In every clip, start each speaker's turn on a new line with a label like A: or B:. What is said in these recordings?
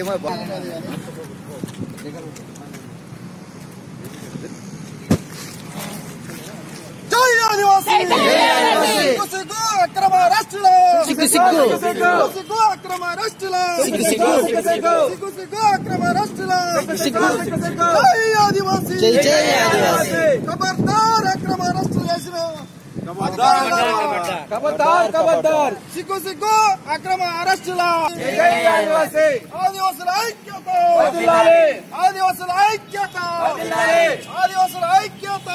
A: జై ఆదివాసీ సిగ్గు సిగ్గు అక్రమ అరెస్టులు
B: సిగ్గు సిగ్గు.
A: సిగ్గు సిగ్గు అక్రమ అరెస్టులు
B: సిగ్గు సిగ్గు.
A: సిగ్గు సిగ్గు అక్రమ అరెస్టులు జై ఆదివాసీ
B: జై జై ఆదివాసీ.
A: ఖబర్దార్ అక్రమ అరెస్టులు చేసిన
B: ఖబర్దార్ ఖబర్దార్
A: సిగ్గు సిగ్గు అక్రమ అరెస్టుల
B: ఆదివాసీ
A: ఆదివాసుల ఐక్యత
B: వర్ధిల్లాలి.
A: ఆదివాసుల ఐక్యత
B: వర్ధిల్లాలి.
A: ఆదివాసుల ఐక్యత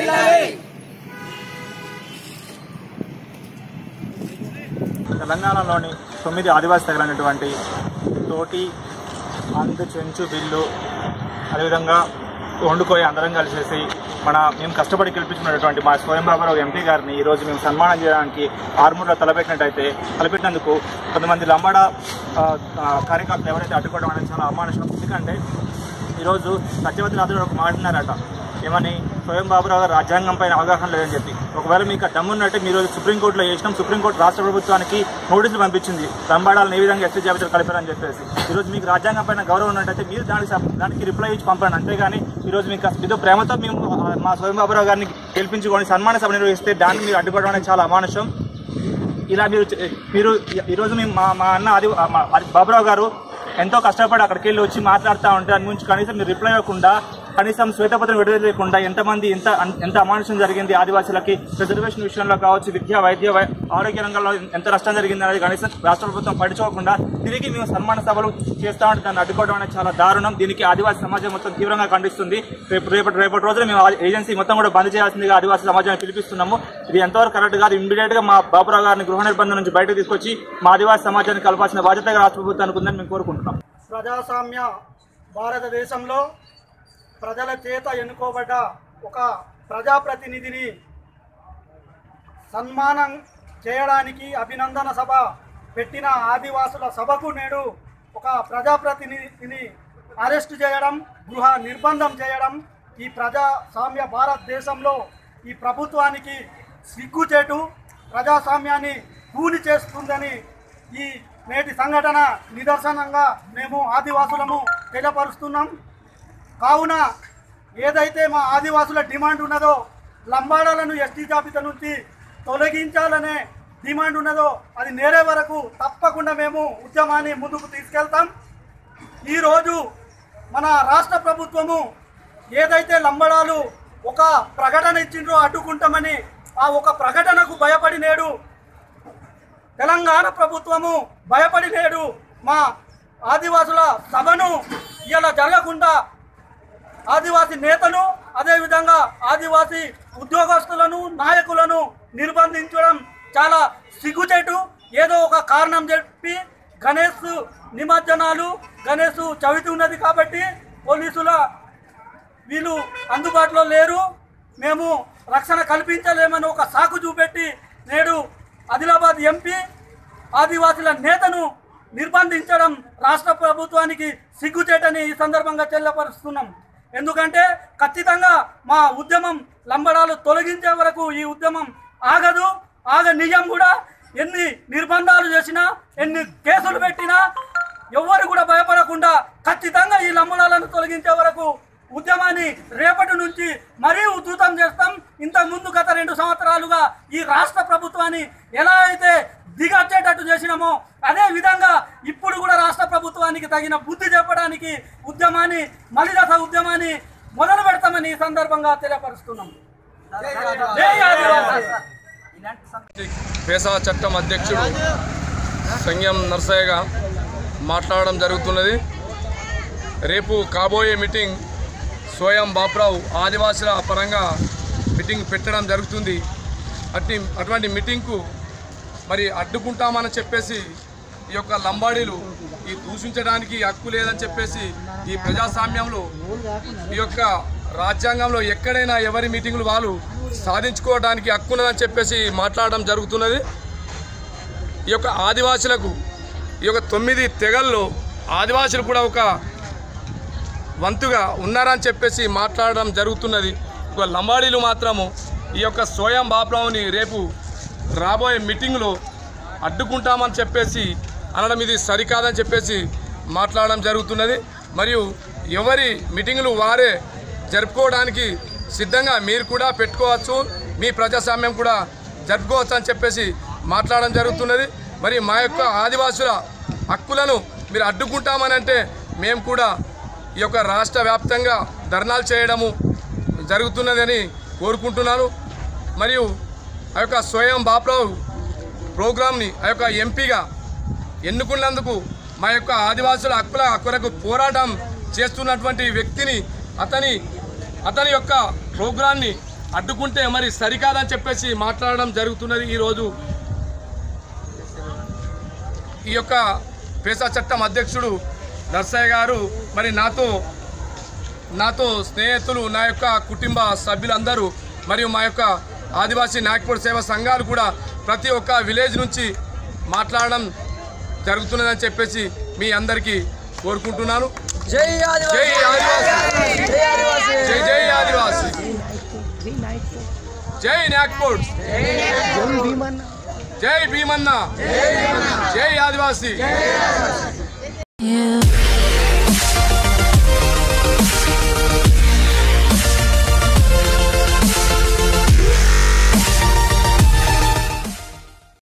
C: తెలంగాణలోని తొమ్మిది ఆదివాసీ తెగలైనటువంటి తోటి అందు చెంచు బిల్లు అదేవిధంగా వండుకోయి అందరం కలిసేసి మన మేము కష్టపడి గెలిపించుకున్నటువంటి మా స్వయం బాబారావు ఎంపీ గారిని ఈరోజు మేము సన్మానం చేయడానికి ఆర్మూర్లో తలపెట్టినట్టయితే తలపెట్టినందుకు కొంతమంది లంబాడ ఆ, ఆ, కార్యకర్తలు ఎవరైతే అడ్డుకోవడం అనేది చాలా అమానుషం ఎందుకంటే ఈరోజు సత్యవతి రాజు ఒక మాట అన్నారట ఏమని స్వయం బాబురావు గారు రాజ్యాంగం పైన అవగాహన లేదని చెప్పి ఒకవేళ మీకు ఆ దమ్మున్నట్టే మీరు సుప్రీంకోర్టులో చేసినాం సుప్రీంకోర్టు రాష్ట్ర ప్రభుత్వానికి నోటీసులు పంపించింది లంబాడాలను ఏ విధంగా ఎస్టీ జాబితాలు కలిపారని చెప్పేసి ఈరోజు మీకు రాజ్యాంగం పైన గౌరవం ఉన్నట్టయితే మీరు దానికి సప్- దానికి రిప్లై ఇచ్చి పంపండి అంతేగాని ఈరోజు మీకు అసలు ఏదో ప్రేమతో మేము ఆ, మా స్వయం బాబురావు గారిని గెలిపించుకొని సన్మాన సభ నిర్వహిస్తే దాన్ని మీరు అడ్డుకోవడం అనేది చాలా అమానుషం ఇలా మీరు చే- మీరు ఈ- ఈరోజు మేము మా మా అన్న అది మా- అది బాబురావు గారు ఎంతో కష్టపడి అక్కడికి వెళ్ళి వచ్చి మాట్లాడుతూ ఉంటే దాని గురించి కనీసం మీరు రిప్లై ఇవ్వకుండా కనీసం శ్వేతపత్రం విడుదల చేయకుండా ఎంతమంది ఎంత ఎంత అమానుషం జరిగింది ఆదివాసులకి రిజర్వేషన్ విషయంలో కావచ్చు విద్య వైద్య వై- ఆరోగ్య రంగంలో ఎంత నష్టం జరిగింది అనేది కనీసం రాష్ట్ర ప్రభుత్వం పడుకోకుండా తిరిగి మేము సన్మాన సభలు చేస్తా ఉంటే దాన్ని అడ్డుకోవడం అనేది చాలా దారుణం దీనికి ఆదివాసీ సమాజం మొత్తం తీవ్రంగా ఖండిస్తుంది రేపు రేపటి రేపటి రోజున మేము ఆ ఏజెన్సీ మొత్తం కూడా బంద్ చేయాల్సిందిగా ఆదివాసీ సమాజాన్ని పిలిపిస్తున్నాము ఇది ఎంతవరకు కరెక్ట్ కాదు ఇమ్మీడియట్ గా మా బాబురావు గారిని గృహ నిర్బంధం నుంచి బయటకు తీసుకొచ్చి మా ఆదివాసీ సమాజాన్ని కలపాల్సిన బాధ్యతగా రాష్ట్ర ప్రభుత్వానికి ఉందని మేము కోరుకుంటున్నాం
D: ప్రజాస్వామ్య భారతదేశంలో ప్రజల చేత ఎన్నుకోబడ్డ ఒక ప్రజాప్రతినిధిని సన్మానం చేయడానికి అభినందన సభ పెట్టిన ఆదివాసుల సభకు నేడు ఒక ప్రజాప్రతినిధిని అరెస్టు చేయడం గృహ నిర్బంధం చేయడం ఈ ప్రజాస్వామ్య భారతదేశంలో ఈ ప్రభుత్వానికి సిగ్గుచేటు ప్రజాస్వామ్యాన్ని కూని చేస్తుందని ఈ నేటి సంఘటన నిదర్శనంగా మేము ఆదివాసులము తెలియపరుస్తున్నాం కావున ఏదైతే మా ఆదివాసుల డిమాండ్ ఉన్నదో లంబాడాలను ఎస్టీ జాబితా నుంచి తొలగించాలనే డిమాండ్ ఉన్నదో అది నేరే వరకు తప్పకుండా మేము ఉద్యమాన్ని ముందుకు తీసుకెళ్తాం ఈరోజు మన రాష్ట్ర ప్రభుత్వము ఏదైతే లంబడాలు ఒక ప్రకటన ఇచ్చిండ్రో అడ్డుకుంటామని ఆ ఒక ప్రకటనకు భయపడి నేడు తెలంగాణ ప్రభుత్వము భయపడి నేడు మా ఆదివాసుల సభను ఇలా జరగకుండా ఆదివాసీ నేతలు అదేవిధంగా ఆదివాసీ ఉద్యోగస్తులను నాయకులను నిర్బంధించడం చాలా సిగ్గుచేటు ఏదో ఒక కారణం చెప్పి గణేష్ నిమజ్జనాలు గణేష్ చవితి ఉన్నది కాబట్టి పోలీసుల వీళ్ళు అందుబాటులో లేరు మేము రక్షణ కల్పించలేమని ఒక సాకు చూపెట్టి నేడు ఆదిలాబాద్ ఎంపీ ఆదివాసుల నేతను నిర్బంధించడం రాష్ట్ర ప్రభుత్వానికి సిగ్గుచేటని ఈ సందర్భంగా చెల్లపరుస్తున్నాం ఎందుకంటే ఖచ్చితంగా మా ఉద్యమం లంబడాలు తొలగించే వరకు ఈ ఉద్యమం ఆగదు ఆగ నిజం కూడా ఎన్ని నిర్బంధాలు చేసినా ఎన్ని కేసులు పెట్టినా ఎవ్వరు కూడా భయపడకుండా ఖచ్చితంగా ఈ లంబడాలను తొలగించే వరకు ఉద్యమాన్ని రేపటి నుంచి మరీ ఉధృతం చేస్తాం ఇంతకు ముందు గత రెండు సంవత్సరాలుగా ఈ రాష్ట్ర ప్రభుత్వాన్ని ఎలా అయితే దిగచ్చేటట్టు చేసినామో అదే విధంగా ఇప్పుడు కూడా రాష్ట్ర ప్రభుత్వానికి తగిన బుద్ధి చెప్పడానికి ఉద్యమాన్ని మలిదశ ఉద్యమాన్ని మొదలు పెడతామని ఈ సందర్భంగా తెలియపరుస్తున్నాం జై ఆదివాసీ
E: పేసా చట్టం అధ్యక్షుడు సంగం నర్సయ్యగా మాట్లాడడం జరుగుతున్నది రేపు కాబోయే మీటింగ్ స్వయం బాపురావు ఆదివాసుల పరంగా మీటింగ్ పెట్టడం జరుగుతుంది అట్టి అటువంటి మీటింగ్కు మరి అడ్డుకుంటామని చెప్పేసి ఈ యొక్క లంబాడీలు ఈ దూషించడానికి హక్కు లేదని చెప్పేసి ఈ ప్రజాస్వామ్యంలో ఈ యొక్క రాజ్యాంగంలో ఎక్కడైనా ఎవరి మీటింగులు వాళ్ళు సాధించుకోవడానికి హక్కు ఉన్నదని చెప్పేసి మాట్లాడడం జరుగుతున్నది ఈ యొక్క ఆదివాసులకు ఈ యొక్క తొమ్మిది తెగల్లో ఆదివాసులు కూడా ఒక వంతుగా ఉన్నారని చెప్పేసి మాట్లాడడం జరుగుతున్నది ఒక లంబాడీలు మాత్రము ఈ యొక్క స్వయం బాపురావుని రేపు రాబోయే మీటింగ్లో అడ్డుకుంటామని చెప్పేసి అనడం ఇది సరికాదని చెప్పేసి మాట్లాడడం జరుగుతున్నది మరియు ఎవరి మీటింగులు వారే జరుపుకోవడానికి సిద్ధంగా మీరు కూడా పెట్టుకోవచ్చు మీ ప్రజాస్వామ్యం కూడా జరుపుకోవచ్చు అని చెప్పేసి మాట్లాడడం జరుగుతున్నది మరి మా యొక్క ఆదివాసుల హక్కులను మీరు అడ్డుకుంటామని అంటే మేము కూడా ఈ యొక్క రాష్ట్ర వ్యాప్తంగా ధర్నాలు చేయడము జరుగుతున్నదని కోరుకుంటున్నాను మరియు ఆ యొక్క స్వయం బాపురావు ప్రోగ్రామ్ని ఆ యొక్క ఎంపీగా ఎన్నుకున్నందుకు మా యొక్క ఆదివాసుల హక్కుల కొరకు పోరాటం చేస్తున్నటువంటి వ్యక్తిని అతని అతని యొక్క ప్రోగ్రాన్ని అడ్డుకుంటే మరి సరికాదని చెప్పేసి మాట్లాడడం జరుగుతున్నది ఈరోజు ఈ యొక్క పేసా చట్టం అధ్యక్షుడు నర్సయ్య గారు మరి నాతో నాతో స్నేహితులు నా యొక్క కుటుంబ సభ్యులందరూ మరియు మా యొక్క ఆదివాసీ నాయకుడు సేవా సంఘాలు కూడా ప్రతి ఒక్క విలేజ్ నుంచి మాట్లాడడం జరుగుతున్నదని చెప్పేసి మీ అందరికీ కోరుకుంటున్నాను
B: జై
E: జై ఆదివాసీ జై జై ఆదివాసీ జై నాగ్పూర్ జై భీమన్న జై ఆదివాసీ
F: Yeah.